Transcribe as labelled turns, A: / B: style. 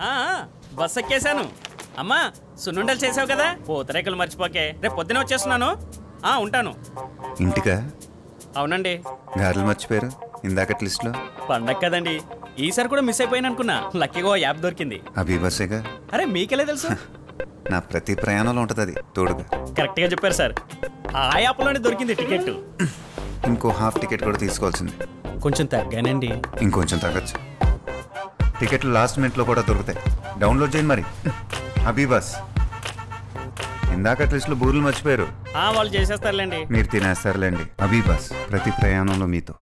A: ఆ, ఆ, బస్ ఎక్కేశాను అమ్మా సున్నుండలు చేసావు కదా పూతరేకులు మర్చిపోకే రేపు పొద్దున వచ్చేస్తున్నాను ఆ ఉంటాను
B: ఇంటికా
A: అవునండి
B: గారెలు మర్చిపోయారు ఇందాకటి లిస్ట్లో
A: పండగ కదండి ఈసారి కూడా మిస్ అయిపోయాను అనుకున్నా లక్కీగా ఓ యాప్ దొరికింది
B: అభి బస్సేగా
A: అరే మీకెలా తెలుసు
B: నా ప్రతి ప్రయాణంలో ఉంటుంది అది తోడుగా
A: కరెక్ట్గా చెప్పారు సార్ ఆ యాప్లోనే దొరికింది టికెట్
B: ఇంకో హాఫ్ టికెట్ కూడా తీసుకోవాల్సింది
A: కొంచెం తగ్గానండి
B: ఇంకొంచెం తగ్గచ్చు టికెట్లు లాస్ట్ మినిట్లో కూడా దొరుకుతాయి డౌన్లోడ్ చేయండి మరి అభి బస్ ఇందాకటి లిస్ట్లో బూర్లు మర్చిపోయారు
A: ఆ వాళ్ళు చేసేస్తారులేండి
B: మీరు తినేస్తారులేండి అభి బస్ ప్రతి ప్రయాణంలో మీతో